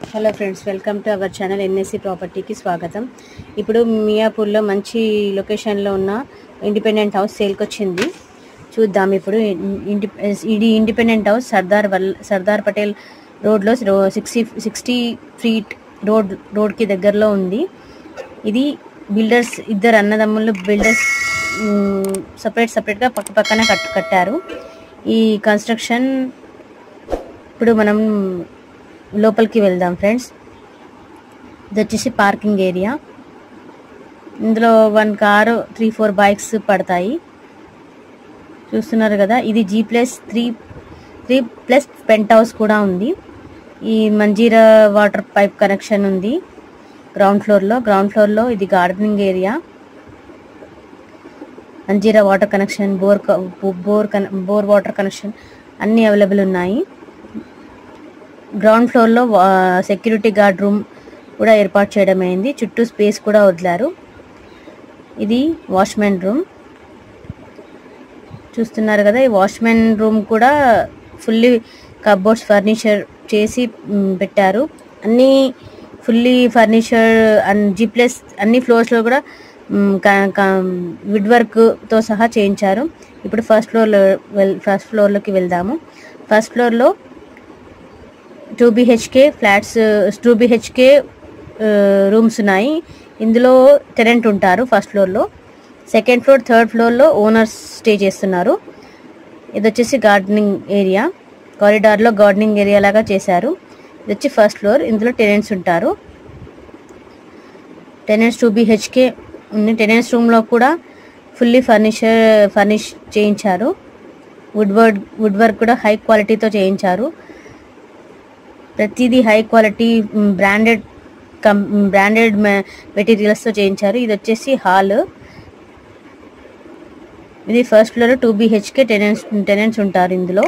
hello friends welcome to our channel NSC ప్రాపర్టీకి స్వాగతం ఇప్పుడు మియాపూర్లో మంచి లొకేషన్లో ఉన్న ఇండిపెండెంట్ హౌస్ సేల్కి వచ్చింది చూద్దాం ఇప్పుడు ఇండి ఇది ఇండిపెండెంట్ హౌస్ సర్దార్ వల్ సర్దార్ పటేల్ రోడ్లో సిక్స్టీ సిక్స్టీ ఫీట్ రోడ్ రోడ్కి దగ్గరలో ఉంది ఇది బిల్డర్స్ ఇద్దరు అన్నదమ్ములు బిల్డర్స్ సపరేట్ సపరేట్గా పక్క పక్కన కట్ కట్టారు ఈ కన్స్ట్రక్షన్ ఇప్పుడు మనం లోపలికి వెళ్దాం ఫ్రెండ్స్ ఇది వచ్చేసి పార్కింగ్ ఏరియా ఇందులో one car three four bikes పడతాయి చూస్తున్నారు కదా ఇది G plus three three plus penthouse కూడా ఉంది ఈ మంజీరా వాటర్ పైప్ కనెక్షన్ ఉంది గ్రౌండ్ ఫ్లోర్లో గ్రౌండ్ ఫ్లోర్లో ఇది gardening area Manjira water connection bore క- బోర్ కన- బోర్ వాటర్ కనెక్షన్ అన్నీ అవైలబుల్ ఉన్నాయి గ్రౌండ్ ఫ్లోర్లో సెక్యూరిటీ గార్డ్ రూమ్ కూడా ఏర్పాటు చేయడం అయింది చుట్టూ స్పేస్ కూడా వదిలారు ఇది వాచ్మెన్ రూమ్ చూస్తున్నారు కదా ఈ వాచ్మెన్ రూమ్ కూడా ఫుల్లీ కబోర్డ్స్ ఫర్నిచర్ చేసి మ్, పెట్టారు అన్నీ fully furniture and G plus అన్ని ఫ్లోర్స్లో కూడా వుడ్ వర్క్తో సహా చేయించారు ఇప్పుడు ఫస్ట్ ఫ్లోర్లో వెల్ ఫస్ట్ ఫ్లోర్లోకి వెళ్దాము ఫస్ట్ ఫ్లోర్లో two BHK flats two BHK rooms ఉన్నాయి ఇందులో టెనెంట్ ఉంటారు ఫస్ట్ ఫ్లోర్లో సెకండ్ ఫ్లోర్ థర్డ్ ఫ్లోర్లో ఓనర్స్ స్టే చేస్తున్నారు ఇది వచ్చేసి గార్డెనింగ్ ఏరియా కారిడార్లో గార్డెనింగ్ ఏరియా లాగా చేశారు ఇది వచ్చి ఫస్ట్ ఫ్లోర్ ఇందులో టెనెంట్స్ ఉంటారు టెనెంట్స్ టూ బిహెచ్కే ఉంది టెనెంట్స్ రూమ్లో కూడా ఫుల్లీ ఫర్నిచర్ ఫర్నిష్ చేయించారు వుడ్ వర్క్ వుడ్ వర్క్ కూడా హై క్వాలిటీతో చేయించారు ప్రతిదీ high quality branded cum branded మెటీరియల్స్తో చేయించారు ఇది వచ్చేసి హాల్ ఇది first floor two BHK tenants tenants ఉంటారు ఇందులో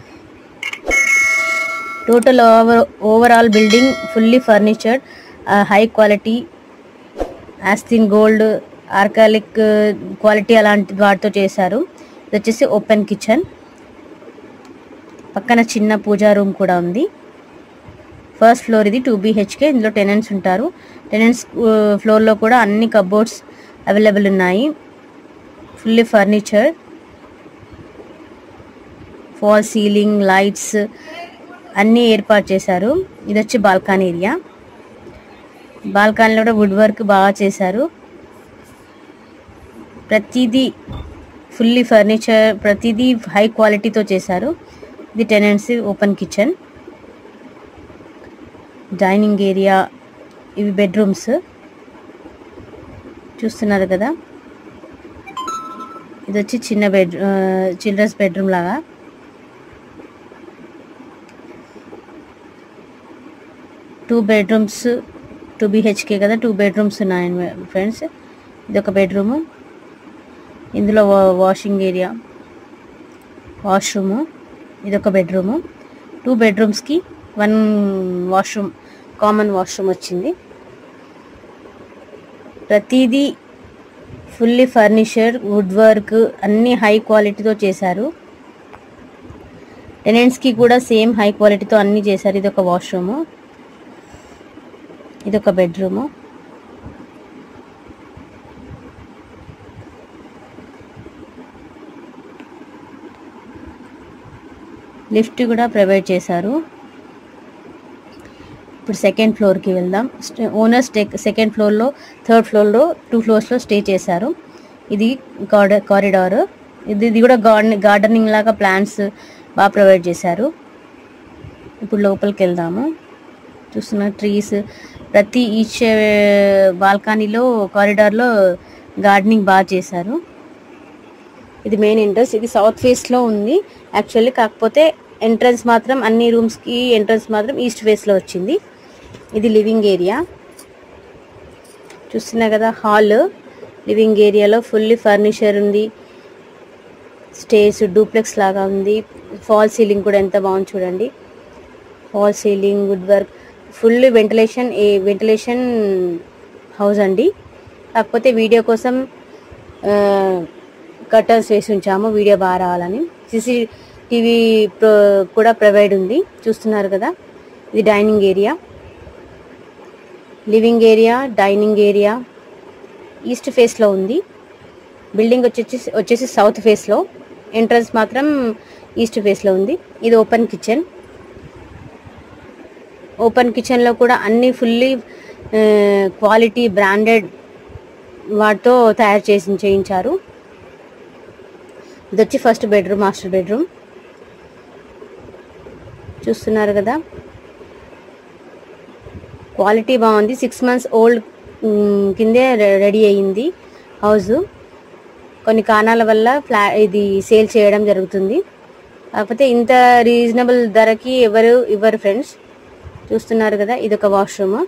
total over overall building fully furnitured high quality ఆస్తిన్ గోల్డ్ ఆర్కాలిక్ క్వాలిటీ అలాంటి వాటితో చేశారు ఇది వచ్చేసి ఓపెన్ కిచెన్ పక్కన చిన్న పూజా రూమ్ కూడా ఉంది ఫస్ట్ ఫ్లోర్ ఇది టూ బీహెచ్కే ఇందులో టెనెంట్స్ ఉంటారు టెనెంట్స్ ఫ్లోర్లో కూడా అన్ని కబోర్డ్స్ అవైలబుల్ ఉన్నాయి fully furniture fall ceiling lights అన్నీ ఏర్పాటు చేశారు ఇది వచ్చి బాల్కనీ ఏరియా బాల్కనీలో కూడా వుడ్ వర్క్ బాగా చేశారు ప్రతిదీ ఫుల్లీ ఫర్నిచర్ ప్రతిదీ హై క్వాలిటీతో చేశారు ఇది tenants open kitchen dining area ఇవి బెడ్రూమ్స్ చూస్తున్నారు కదా ఇది వచ్చి చిన్న బెడ్ చిల్డ్రన్స్ బెడ్రూమ్ లాగా టూ బెడ్రూమ్స్ టూ బిహెచ్కే కదా టూ బెడ్రూమ్స్ ఉన్నాయండి ఫ్రెండ్స్ ఇది ఒక బెడ్రూము ఇందులో వా- వాషింగ్ ఏరియా వాష్రూము ఇది ఒక బెడ్రూము టూ బెడ్రూమ్స్కి వన్ వాష్రూమ్ కామన్ వాష్రూమ్ వచ్చింది ప్రతిదీ ఫుల్లీ ఫర్నిచర్ వుడ్ వర్క్ అన్ని హై క్వాలిటీతో చేశారు టెనెంట్స్కి కూడా సేమ్ హై క్వాలిటీతో అన్ని చేశారు ఇది ఒక వాష్రూము ఇది ఒక బెడ్రూము లిఫ్ట్ కూడా ప్రొవైడ్ చేశారు ఇప్పుడు సెకండ్ ఫ్లోర్కి వెళ్దాం ఓనర్ స్టే సెకండ్ ఫ్లోర్లో థర్డ్ ఫ్లోర్లో టూ ఫ్లోర్స్లో స్టే చేశారు ఇది కారిడ కారిడార్ ఇది ఇది కూడా గార్డెన్ గార్డెనింగ్ లాగా ప్లాంట్స్ బాగా ప్రొవైడ్ చేశారు ఇప్పుడు లోపలికి వెళ్దాము చూస్తున్న ట్రీస్ ప్రతి ఈచ్ బాల్కనీలో కారిడార్లో గార్డెనింగ్ బాగా చేశారు ఇది మెయిన్ ఎంట్రన్స్ ఇది సౌత్ ఫేస్లో ఉంది యాక్చువల్లీ కాకపోతే ఎంట్రన్స్ మాత్రం అన్ని రూమ్స్కి ఎంట్రన్స్ మాత్రం ఈస్ట్ ఫేస్లో వచ్చింది ఇది లివింగ్ ఏరియా చూస్తున్నా కదా హాల్ లివింగ్ ఏరియాలో ఫుల్లీ ఫర్నిచర్ ఉంది స్టేజ్ డూప్లెక్స్ లాగా ఉంది ఫాల్ సీలింగ్ కూడా ఎంత బాగుంది చూడండి fall ceiling wood work full ventilation a ventilation house అండి కాకపోతే వీడియో కోసం కర్టన్స్ వేసి ఉంచాము వీడియో బాగా రావాలని సిసి టీవీ కూడా ప్రొవైడ్ ఉంది చూస్తున్నారు కదా ఇది dining area living area dining area east ఫేస్లో ఉంది బిల్డింగ్ వచ్చేసి వచ్చేసి సౌత్ ఫేస్లో ఎంట్రన్స్ మాత్రం ఈస్ట్ ఫేస్లో ఉంది ఇది ఓపెన్ కిచెన్ ఓపెన్ కిచెన్లో కూడా అన్ని ఫుల్లీ క్వాలిటీ బ్రాండెడ్ వాటితో తయారు చేసి చేయించారు ఇది వచ్చి ఫస్ట్ బెడ్రూమ్ మాస్టర్ బెడ్రూమ్ చూస్తున్నారు కదా క్వాలిటీ బాగుంది సిక్స్ మంత్స్ ఓల్డ్ కిందే రె- రెడీ అయ్యింది హౌస్ కొన్ని కారణాల వల్ల ఫ్లా ఇది సేల్ చేయడం జరుగుతుంది కాకపోతే ఇంత రీజనబుల్ ధరకి ఎవరు ఇవ్వరు ఫ్రెండ్స్ చూస్తున్నారు కదా ఇది ఒక వాష్రూమ్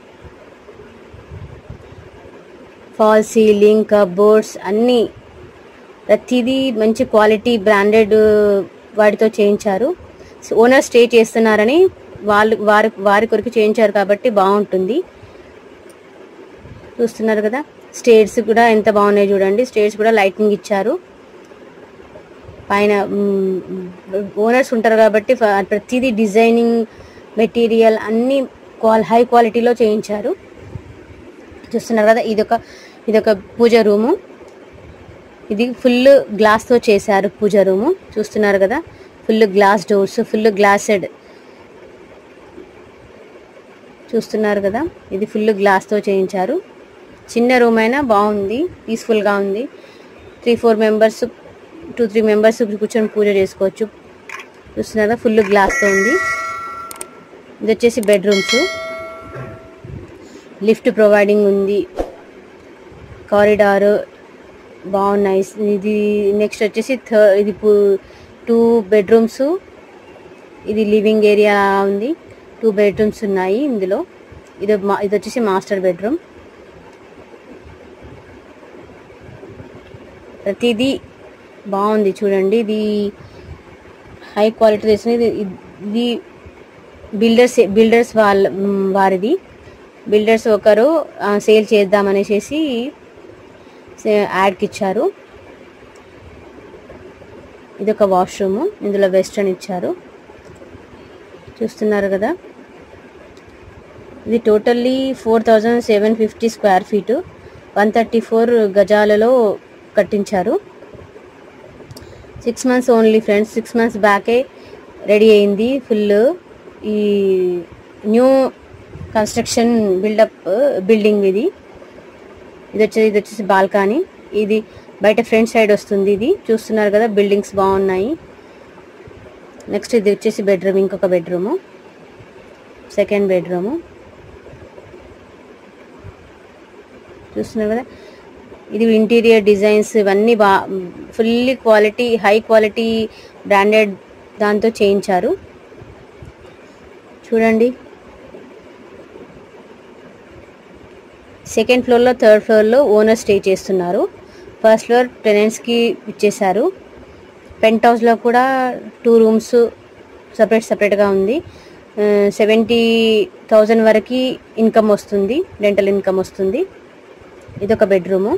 ఫాల్ సీలింగ్ కబోర్డ్స్ అన్నీ ప్రతిదీ మంచి క్వాలిటీ బ్రాండెడ్ వాటితో చేయించారు ఓనర్ స్టే చేస్తున్నారని వాళ్ళు వారి వారి కొరకు చేయించారు కాబట్టి బాగుంటుంది చూస్తున్నారు కదా స్టేర్స్ కూడా ఎంత బాగున్నాయి చూడండి స్టేర్స్ కూడా లైటింగ్ ఇచ్చారు పైన ఓనర్స్ ఉంటారు కాబట్టి ఫ- ప్రతిదీ డిజైనింగ్ మెటీరియల్ అన్ని క్వాల్ హై క్వాలిటీలో చేయించారు చూస్తున్నారు కదా ఇదొక ఇదొక పూజ రూము ఇది ఫుల్ గ్లాస్తో చేశారు పూజ రూము చూస్తున్నారు కదా full glass doors full glassed చూస్తున్నారు కదా ఇది ఫుల్ గ్లాస్తో చేయించారు చిన్న రూమ్ అయినా బాగుంది పీస్ఫుల్గా ఉంది three four members two three members కూర్చొని పూజ చేసుకోవచ్చు చూస్తున్నారా ఫుల్ గ్లాస్తో ఉంది ఇది వచ్చేసి బెడ్రూమ్స్ లిఫ్ట్ ప్రొవైడింగ్ ఉంది కారిడార్ బాగున్నాయి ఇది నెక్స్ట్ వచ్చేసి థర్డ్ ఇది టూ బెడ్రూమ్స్ ఇది లివింగ్ ఏరియా ఉంది టూ బెడ్రూమ్స్ ఉన్నాయి ఇందులో ఇది మా- ఇది వచ్చేసి మాస్టర్ బెడ్రూమ్ ప్రతిదీ బాగుంది చూడండి ఇది హై క్వాలిటీ తెచ్చిన ఇది ఇది బిల్డర్స్ బిల్డర్స్ వాళ్ళ మ్, వారిది బిల్డర్స్ ఒకరు సేల్ చేద్దామనేసి యాడ్కి ఇచ్చారు ఇది ఒక వాష్రూమ్ ఇందులో వెస్ట్రన్ ఇచ్చారు చూస్తున్నారు కదా ఇది totally four thousand seven fifty square feet one thirty four గజాలలో కట్టించారు six months only friends six months బ్యాకే రెడీ అయింది ఫుల్ ఈ న్యూ కన్స్ట్రక్షన్ బిల్డప్ బిల్డింగ్ ఇది ఇది వచ్చేసి ఇది వచ్చేసి బాల్కనీ ఇది బయట ఫ్రంట్ సైడ్ వస్తుంది ఇది చూస్తున్నారు కదా బిల్డింగ్స్ బాగున్నాయి నెక్స్ట్ ఇది వచ్చేసి బెడ్రూమ్ ఇంకొక బెడ్రూము సెకండ్ బెడ్రూము చూస్తున్నారు కదా ఇది ఇంటీరియర్ డిజైన్స్ ఇవన్నీ బా fully quality high quality branded దాంతో చేయించారు చూడండి సెకండ్ ఫ్లోర్లో థర్డ్ ఫ్లోర్లో ఓనర్ స్టే చేస్తున్నారు ఫస్ట్ ఫ్లోర్ టెనెంట్స్కి ఇచ్చేశారు పెంట్ హౌస్లో కూడా టూ రూమ్స్ సపరేట్ సపరేట్గా ఉంది సెవెంటీ థౌజండ్ వరకు ఇన్కమ్ వస్తుంది రెంటల్ ఇన్కమ్ వస్తుంది ఇదొక బెడ్రూము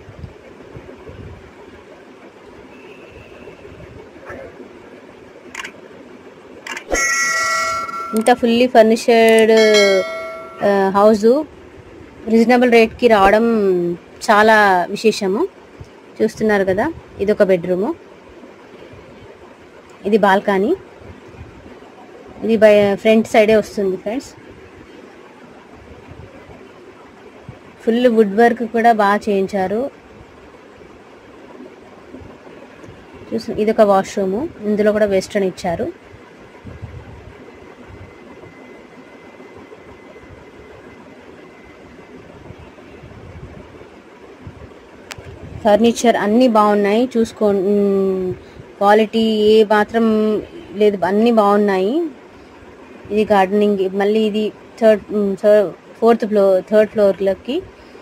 ఇంత ఫుల్లీ ఫర్నిషర్డ్ హౌస్ రీజనబుల్ రేట్కి రావడం చాలా విశేషము చూస్తున్నారు కదా ఇది ఒక బెడ్రూము ఇది బాల్కనీ ఇది బై ఫ్రంట్ సైడే వస్తుంది ఫ్రెండ్స్ ఫుల్ వుడ్ వర్క్ కూడా బాగా చేయించారు చూసి ఇది ఒక వాష్రూము ఇందులో కూడా వెస్ట్రన్ ఇచ్చారు ఫర్నిచర్ అన్నీ బాగున్నాయి చూసుకో క్వాలిటీ ఏ మాత్రం లేదు అన్నీ బాగున్నాయి ఇది గార్డెనింగ్ మళ్ళీ ఇది థర్డ్ ఫోర్త్ ఫ్లోర్ థర్డ్ ఫ్లోర్లోకి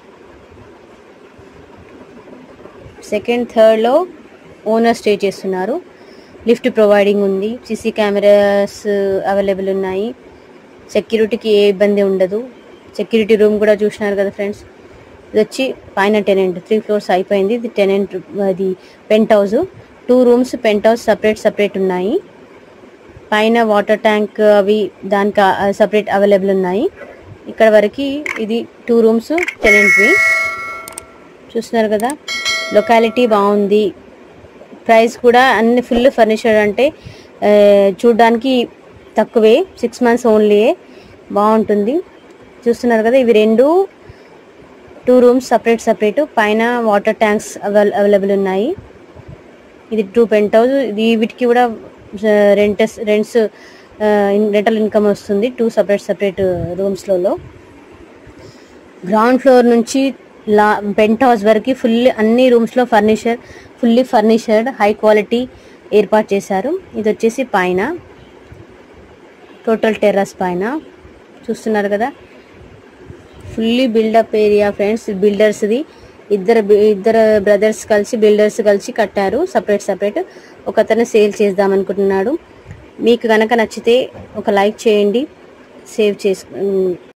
సెకండ్ థర్డ్లో ఓనర్ స్టే చేస్తున్నారు లిఫ్ట్ ప్రొవైడింగ్ ఉంది సీసీ కెమెరాస్ అవైలబుల్ ఉన్నాయి సెక్యూరిటీకి ఏ ఇబ్బంది ఉండదు సెక్యూరిటీ రూమ్ కూడా చూసినారు కదా ఫ్రెండ్స్ ఇది వచ్చి పైన టెనెంట్ త్రీ ఫ్లోర్స్ అయిపోయింది ఇది టెనెంట్ అది penthouse two rooms penthouse separate separate ఉన్నాయి పైన వాటర్ ట్యాంక్ అవి దానికి సపరేట్ అవైలబుల్ ఉన్నాయి ఇక్కడ వరకు ఇది టూ రూమ్స్ టెనెంట్వి చూస్తున్నారు కదా లొకాలిటీ బాగుంది ప్రైస్ కూడా అన్ని ఫుల్ ఫర్నిచర్ అంటే ఆ, చూడ్డానికి తక్కువే సిక్స్ మంత్స్ ఓన్లీ బాగుంటుంది చూస్తున్నారు కదా ఇవి రెండు టూ రూమ్స్ సపరేట్ సపరేట్ పైన వాటర్ ట్యాంక్స్ అవైల అవైలబుల్ ఉన్నాయి ఇది టూ పెంట్ హౌస్ ఇది వీటికి కూడా రెంటస్ రెంట్స్ రెంటల్ ఇన్కమ్ వస్తుంది టూ సపరేట్ సపరేట్ రూమ్స్లలో గ్రౌండ్ ఫ్లోర్ నుంచి లా పెంట్ హౌస్ వరకు ఫుల్ అన్ని రూమ్స్లో furniture fully furnitured high quality ఏర్పాటు చేశారు ఇది వచ్చేసి పైన టోటల్ టెర్రస్ పైన చూస్తున్నారు కదా ఫుల్లీ బిల్డప్ ఏరియా ఫ్రెండ్స్ బిల్డర్స్ది ఇద్దరు బి- ఇద్దరు బ్రదర్స్ కలిసి బిల్డర్స్ కలిసి కట్టారు సపరేట్ సపరేట్ ఒక అతను సేల్ చేద్దాం అనుకుంటున్నాడు మీకు కనుక నచ్చితే ఒక లైక్ చేయండి సేవ్ చేసు